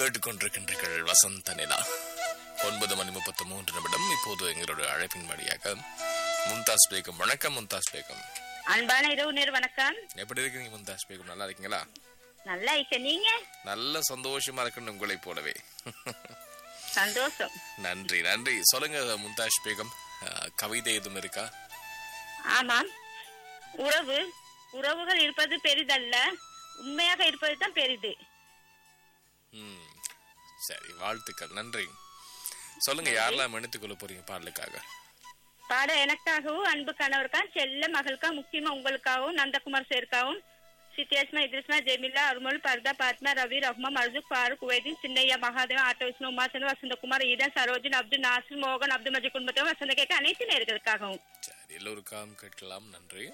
கேட்டுக்கொண்டிருக்கின்றீர்கள் வசந்த நிலா ஒன்பது மணி முப்பத்தி மூன்று நிமிடம் இப்போது எங்களோட அழைப்பின் வழியாக மும்தாஸ் பேகம் வணக்கம் மும்தாஸ் பேகம் அன்பான இரவு நேர் வணக்கம் எப்படி இருக்கீங்க மும்தாஸ் பேகம் நல்லா இருக்கீங்களா நல்லா இருக்க நீங்க நல்ல சந்தோஷமா இருக்குன்னு உங்களை போலவே சந்தோஷம் நன்றி நன்றி சொல்லுங்க மும்தாஸ் பேகம் அஹ், கவிதை எதுவும் இருக்கா ஆமாம் உறவு உறவுகள் இருப்பது பெரிதல்ல உண்மையாக இருப்பது தான் பெரிது ம் சரி வாழ்த்துக்கள் நன்றி சொல்லுங்க யாரெல்லாம் மன்னித்துக் கொள்ள போறீங்க பாடலுக்காக பாட எனக்காகவும் அன்பு கணவருக்கா செல்ல மகளுக்கா முக்கியமா உங்களுக்காகவும் நந்தகுமார் சேர்க்காவும் சித்தியாஸ்மா இத்ரிஸ்மா ஜெமிலா அருமல் பர்தா பாத்மா ரவி ரஹ்மா மர்ஜுக் ஃபாரூக் உவைதீன் சின்னையா மகாதேவன் ஆட்டோ விஷ்ணு உமாச்சந்திர வசந்தகுமார் ஈடன் சரோஜன் அப்துல் நாசிர் மோகன் அப்துல் மஜி குடும்பத்தையும் வசந்த கேட்க அனைத்து நேர்களுக்காகவும் சரி எல்லோருக்காகவும் கேட்கலாம் நன்றி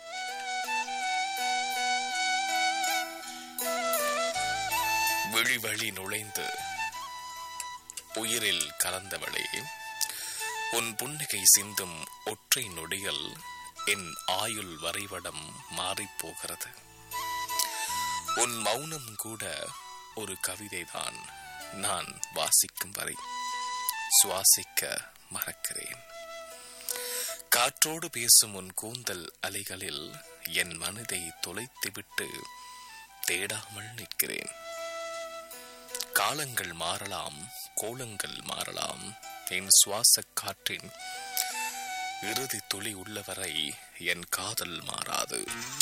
விழி வழி நுழைந்து உயிரில் கலந்தவளே உன் புன்னகை சிந்தும் ஒற்றை நொடியில் என் ஆயுள் வரைபடம் மாறிப்போகிறது உன் மௌனம் கூட ஒரு கவிதைதான் நான் வாசிக்கும் வரை சுவாசிக்க மறக்கிறேன் காற்றோடு பேசும் உன் கூந்தல் அலைகளில் என் மனதை தொலைத்துவிட்டு தேடாமல் நிற்கிறேன் காலங்கள் மாறலாம் கோலங்கள் மாறலாம் என் சுவாச காற்றின் இறுதி துளி உள்ளவரை என் காதல் மாறாது